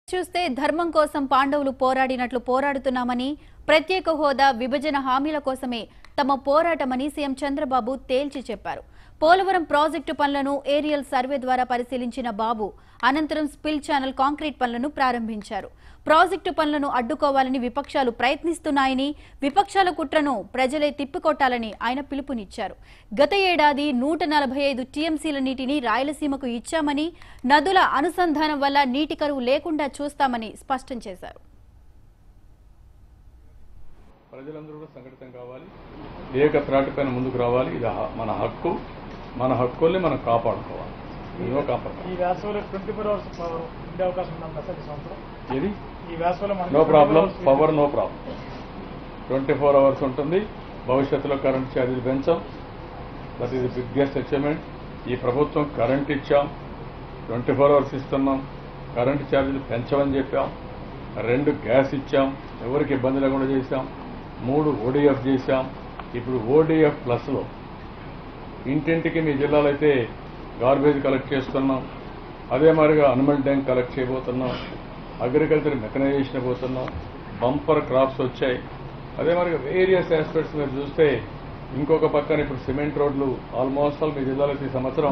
చూస్తే ధర్మం కోసం పాండవులు పోరాడినట్లు పోరాడుతున్నామని ప్రత్యేక హోదా విభజన హామీల కోసమే తమ పోరాటమని సీఎం చంద్రబాబు తేల్చి చెప్పారు పోలవరం ప్రాజెక్టు పనులను ఏరియల్ సర్వే ద్వారా పరిశీలించిన బాబు అనంతరం స్పిల్ ఛానల్ కాంక్రీట్ పనులను ప్రారంభించారు ప్రాజెక్టు పనులను అడ్డుకోవాలని విపక్షాలు ప్రయత్నిస్తున్నాయని విపక్షాల కుట్రను ప్రజలే తిప్పికొట్టాలని ఆయన పిలుపునిచ్చారు గత ఏడాది నూట నలభై ఐదు టీఎంసీల నీటిని రాయలసీమకు ఇచ్చామని నదుల అనుసంధానం వల్ల నీటి కరువు లేకుండా చూస్తామని స్పష్టం చేశారు ప్రజలందరూ కూడా సంఘటితం కావాలి ఏక త్రాటిపైన ముందుకు రావాలి ఇది హ- మన హక్కు మన హక్కుల్ని మనం కాపాడుకోవాలి ఇదో కాపాడు ఈ వేసవిలో ట్వంటీ ఫోర్ అవర్స్ పవర్ ఉండే అవకాశం ఉందా సార్ ఈ సంవత్సరం ఇది ఈ వేసవిలో మనకి no 24 problem hours power no problem twenty four hours ఉంటుంది భవిష్యత్తులో కరెంట్ ఛార్జీలు పెంచాం దట్ ఈస్ బిగ్గెస్ట్ అచీవ్మెంట్ ఈ ప్రభుత్వం కరెంట్ ఇచ్చాం ట్వంటీ ఫోర్ అవర్స్ ఇస్తున్నాం కరెంట్ ఛార్జీలు పెంచమని చెప్పాం రెండు గ్యాస్ ఇచ్చాం ఎవరికి ఇబ్బంది లేకుండా చేశాం మూడు ఓడిఎఫ్ చేశాం ఇప్పుడు ఓడిఎఫ్ ప్లస్లో ఇంటింటికి మీ జిల్లాలో అయితే గార్బేజ్ కలెక్ట్ చేస్తున్నాం అదే మాదిరిగా అనిమల్ ట్యాంక్ కలెక్ట్ చేయబోతున్నాం అగ్రికల్చర్ మెకనైజేషన్ పోతున్నాం బంపర్ క్రాప్స్ వచ్చాయి అదే మాదిరిగా వేరియస్ ఆస్పెక్ట్స్ మీరు చూస్తే ఇంకొక పక్కన ఇప్పుడు సిమెంట్ రోడ్లు ఆల్మోస్ట్ ఆల్ మీ జిల్లాలో ఈ సంవత్సరం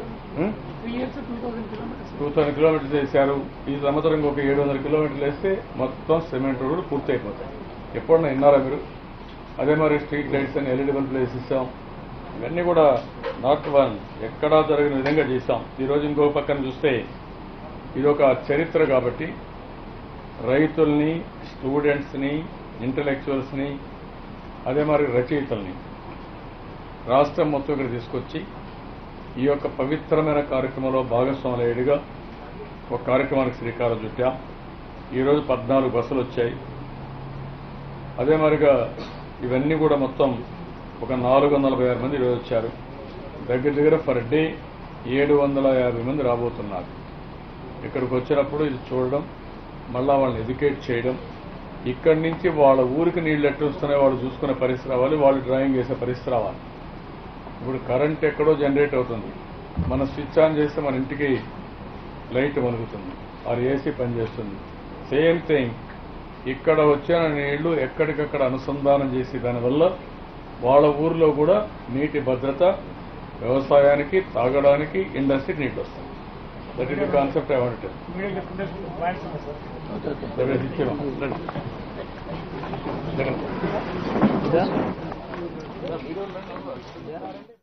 టూ థౌసండ్ కిలోమీటర్స్ వేశారు ఈ సంవత్సరం ఇంకొక ఏడు వందల కిలోమీటర్లు వేస్తే మొత్తం సిమెంట్ రోడ్లు పూర్తి అయిపోతాయి ఎప్పుడన్నా విన్నారా మీరు అదే మరి స్ట్రీట్ లైట్స్ అని ఎల్ఈడి బల్బులు వేసి ఇస్తాం ఇవన్నీ కూడా నాట్ వన్ ఎక్కడా జరిగిన విధంగా చేశాం ఈరోజు ఇంకో పక్కన చూస్తే ఇది ఒక చరిత్ర కాబట్టి రైతుల్ని స్టూడెంట్స్ని ఇంటలెక్చువల్స్ని అదే మరి రచయితల్ని రాష్ట్రం మొత్తం ఇక్కడ తీసుకొచ్చి ఈ యొక్క పవిత్రమైన కార్యక్రమంలో భాగస్వాములయ్యేడిగా ఒక కార్యక్రమానికి శ్రీకారం చుట్టాం ఈరోజు పద్నాలుగు బస్సులు వచ్చాయి అదే మరిగా ఇవన్నీ కూడా మొత్తం ఒక నాలుగు వందల నలభై ఆరు మంది ఈరోజు వచ్చారు దగ్గర దగ్గర పర్ డే ఏడు వందల యాభై మంది రాబోతున్నారు ఇక్కడికి వచ్చినప్పుడు ఇది చూడడం మళ్ళా వాళ్ళని ఎడ్యుకేట్ చేయడం ఇక్కడి నుంచి వాళ్ళ ఊరికి నీళ్ళు ఎట్టు వస్తున్నాయో వాళ్ళు చూసుకునే పరిస్థితి రావాలి వాళ్ళు డ్రాయింగ్ చేసే పరిస్థితి రావాలి ఇప్పుడు కరెంట్ ఎక్కడో జనరేట్ అవుతుంది మనం స్విచ్ ఆన్ చేస్తే మన ఇంటికి లైట్ మలుగుతుంది ఆ ఏసీ పనిచేస్తుంది సేమ్ థింగ్ ఇక్కడ వచ్చిన నీళ్లు ఎక్కడికక్కడ అనుసంధానం చేసి దానివల్ల వాళ్ళ ఊర్లో కూడా నీటి భద్రత వ్యవసాయానికి తాగడానికి ఇండస్ట్రీ నీళ్ళు వస్తాయి that is the concept I want immediate different points ఉన్నాయి సార్ ఇచ్చాను